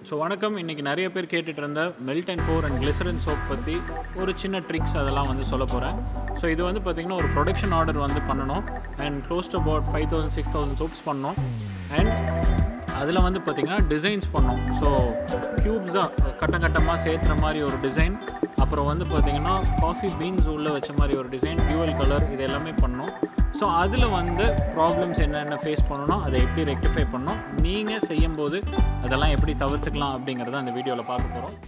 so வணக்கம் இன்றைக்கி நிறைய பேர் கேட்டுட்டு இருந்த melt and pour and glycerin soap பற்றி ஒரு சின்ன ட்ரிக்ஸ் அதெல்லாம் வந்து சொல்ல போகிறேன் ஸோ இது வந்து பார்த்திங்கன்னா ஒரு ப்ரொடக்ஷன் ஆர்டர் வந்து பண்ணணும் and close to about five thousand six thousand soaps பண்ணோம் அண்ட் அதில் வந்து பார்த்திங்கன்னா டிசைன்ஸ் பண்ணோம் ஸோ க்யூப்ஸாக கட்டம் கட்டமாக சேர்த்துற மாதிரி ஒரு டிசைன் அப்புறம் வந்து பார்த்திங்கன்னா காஃபி பீன்ஸ் உள்ளே வச்ச மாதிரி ஒரு டிசைன் டியூவல் கலர் இது எல்லாமே பண்ணோம் ஸோ அதில் வந்து ப்ராப்ளம்ஸ் என்னென்ன ஃபேஸ் பண்ணணும் அதை எப்படி ரெக்டிஃபை பண்ணணும் நீங்கள் செய்யும்போது அதெல்லாம் எப்படி தவிர்த்துக்கலாம் அப்படிங்கிறத அந்த வீடியோவில் பார்க்க போகிறோம்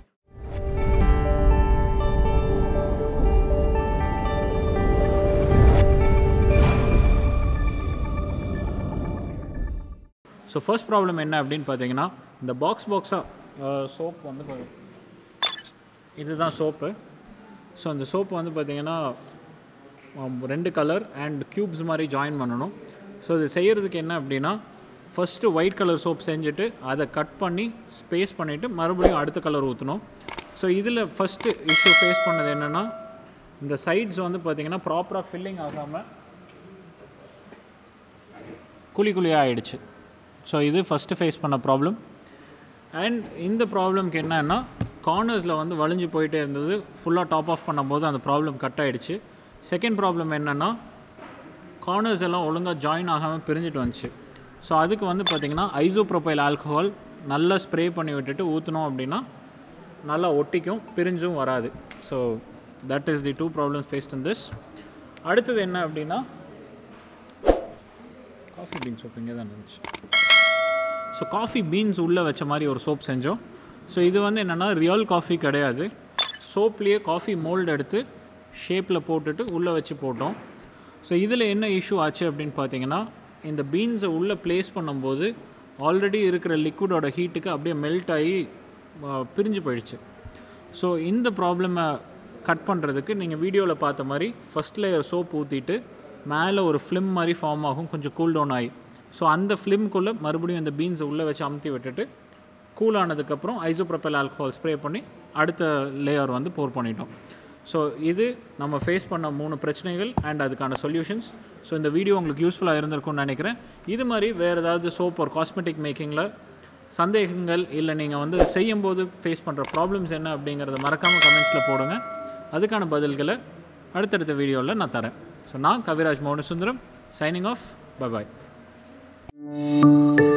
ஸோ ஃபர்ஸ்ட் ப்ராப்ளம் என்ன அப்படின்னு பார்த்தீங்கன்னா இந்த பாக்ஸ் பாக்ஸாக சோப் வந்து பாரு- இதுதான் சோப்பு ஸோ அந்த சோப்பு வந்து பார்த்தீங்கன்னா ஆம், ரெண்டு கலர் அண்ட் க்யூப்ஸ் மாதிரி ஜாயின் பண்ணணும் ஸோ இது செய்கிறதுக்கு என்ன அப்படின்னா ஃபஸ்ட்டு ஒயிட் கலர் சோப் செஞ்சுட்டு அதை கட் பண்ணி ஸ்பேஸ் பண்ணிவிட்டு மறுபடியும் அடுத்த கலர் ஊற்றணும் ஸோ இதில் ஃபஸ்ட்டு இஷ்யூ ஃபேஸ் பண்ணது என்னென்னா இந்த சைட்ஸ் வந்து பார்த்திங்கன்னா ப்ராப்பராக ஃபில்லிங் ஆகாமல் குழி குழியாக ஆயிடுச்சு ஸோ இது ஃபஸ்ட்டு ஃபேஸ் பண்ண ப்ராப்ளம் அண்ட் இந்த ப்ராப்ளம்க்கு என்னன்னா கார்னர்ஸில் வந்து வளைஞ்சு போயிட்டே இருந்தது ஃபுல்லாக டாப் ஆஃப் பண்ணும்போது அந்த ப்ராப்ளம் கட் ஆயிடுச்சு செகண்ட் ப்ராப்ளம் என்னென்னா கார்னர்ஸ் எல்லாம் ஒழுங்காக ஜாயின் ஆகாமல் பிரிஞ்சுட்டு வந்துச்சு ஸோ அதுக்கு வந்து பார்த்திங்கன்னா ஐசோப்ரோபைல் ஆல்கஹால் நல்லா ஸ்ப்ரே பண்ணி விட்டுட்டு ஊற்றினோம் அப்படின்னா நல்லா ஒட்டிக்கும் பிரிஞ்சும் வராது so that is the two problems faced in this அடுத்தது என்ன அப்படின்னா காஃபி பீன் சோப் இங்கே தான் இருந்துச்சு ஸோ காஃபி பீன்ஸ் உள்ளே வச்ச மாதிரி ஒரு சோப் செஞ்சோம் ஸோ இது வந்து என்னென்னா ரியல் காஃபி கிடையாது சோப்லேயே காஃபி மோல்டு எடுத்து ஷேப்பில் போட்டுட்டு உள்ளே வச்சு போட்டோம் ஸோ இதில் என்ன இஷ்யூ ஆச்சு அப்படின்னு பார்த்தீங்கன்னா இந்த பீன்ஸை உள்ளே ப்ளேஸ் பண்ணும்போது ஆல்ரெடி இருக்கிற லிக்விடோட ஹீட்டுக்கு அப்படியே மெல்ட் ஆகி ஆ, பிரிஞ்சு போயிடுச்சு ஸோ இந்த ப்ராப்ளமை கட் பண்ணுறதுக்கு நீங்கள் வீடியோவில் பார்த்த மாதிரி ஃபஸ்ட் லேயர் சோப் ஊற்றிட்டு மேலே ஒரு ஃபிலிம் மாதிரி ஃபார்ம் ஆகும் கொஞ்சம் கூல் டவுன் ஆகி ஸோ அந்த ஃபிலிம்குள்ளே மறுபடியும் இந்த பீன்ஸை உள்ளே வச்சு அமுத்தி விட்டுட்டு கூல் ஆனதுக்கப்புறம் ஐசோப்ரோபைல் ஆல்கஹால் ஸ்ப்ரே பண்ணி அடுத்த லேயர் வந்து போர் பண்ணிட்டோம் ஸோ இது நம்ம ஃபேஸ் பண்ண மூணு பிரச்சனைகள் அண்ட் அதுக்கான சொல்யூஷன்ஸ் ஸோ இந்த வீடியோ உங்களுக்கு யூஸ்ஃபுல்லாக இருந்திருக்கும்னு நினைக்கிறேன் இது மாதிரி வேறு ஏதாவது சோப் ஒரு காஸ்மெட்டிக் மேக்கிங்கில் சந்தேகங்கள் இல்லை நீங்கள் வந்து செய்யும்போது ஃபேஸ் பண்ணுற ப்ராப்ளம்ஸ் என்ன அப்படிங்கிறத மறக்காமல் கமெண்ட்ஸில் போடுங்க அதுக்கான பதில்களை அடுத்தடுத்த வீடியோவில் நான் தரேன் ஸோ நான் Kaviraj Mounasundaram signing off bye பாய்